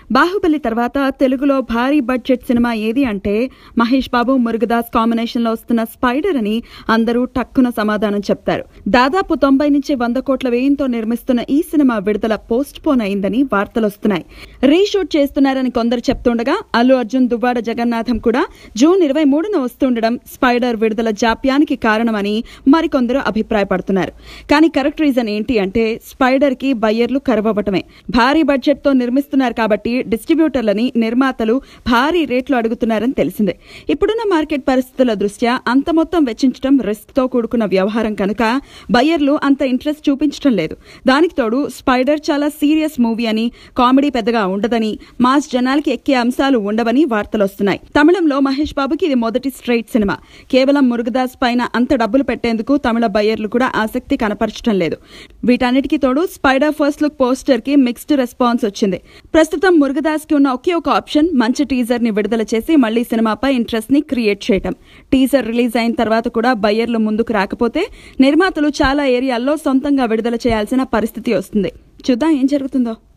బాహుబలి తర్వాత తెలుగులో భారీ బడ్జెట్ సినిమా ఏది అంటే మహేష్ బాబు మురుగదాస్ కాంబినేషన్ లో వస్తున్న స్పైడర్ అని అందరూ టక్కున సమాధానం చెప్తారు దాదాపు తొంభై నుంచి వంద కోట్ల వ్యయంతో నిర్మిస్తున్న ఈ సినిమా విడుదల పోస్ట్ పోన్ అయిందని వార్తలొస్తున్నాయి రీషూట్ చేస్తున్నారని కొందరు చెప్తుండగా అల్లు అర్జున్ దువ్వాడ జగన్నాథం కూడా జూన్ ఇరవై మూడున వస్తుండడం స్పైడర్ విడుదల జాప్యానికి కారణమని మరికొందరు అభిప్రాయపడుతున్నారు కానీ కరెక్ట్ రీజన్ ఏంటి అంటే స్పైడర్ కి బయ్యర్లు కరువవ్వటమే భారీ బడ్జెట్ తో నిర్మిస్తున్నారు కాబట్టి డిస్ట్రిబ్యూటర్లని నిర్మాతలు భారీ రేట్లు అడుగుతున్నారని తెలిసిందే ఇప్పుడున్న మార్కెట్ పరిస్థితుల దృష్ట్యా అంత మొత్తం వెచ్చించడం రిస్క్ తో కూడుకున్న వ్యవహారం కనుక బయ్యర్లు అంత ఇంట్రెస్ట్ చూపించడం లేదు దానికి తోడు స్పైడర్ చాలా సీరియస్ మూవీ అని కామెడీ పెద్దగా ఉండదని మాస్ జనాలకి ఎక్కే అంశాలు ఉండవని వార్తలు వస్తున్నాయి తమిళంలో మహేష్ బాబుకి ఇది మొదటి స్ట్రైట్ సినిమా కేవలం మురుగదాస్ పైన అంత డబ్బులు పెట్టేందుకు తమిళ బయ్యర్లు కూడా ఆసక్తి కనపరచడం లేదు వీటన్నిటికీ తోడు స్పైడర్ ఫస్ట్ లుక్ పోస్టర్ కి మిక్స్డ్ రెస్పాన్స్ వచ్చింది ప్రస్తుతం మురుగదాస్ కి ఉన్న ఒకే ఒక ఆప్షన్ మంచి టీజర్ ని విడుదల చేసి మళ్లీ సినిమాపై ఇంట్రెస్ట్ ని క్రియేట్ చేయటం టీజర్ రిలీజ్ అయిన తర్వాత కూడా బయ్యర్లు ముందుకు రాకపోతే నిర్మాతలు చాలా ఏరియాల్లో సొంతంగా విడుదల చేయాల్సిన పరిస్థితి వస్తుంది చూద్దాం ఏం జరుగుతుందో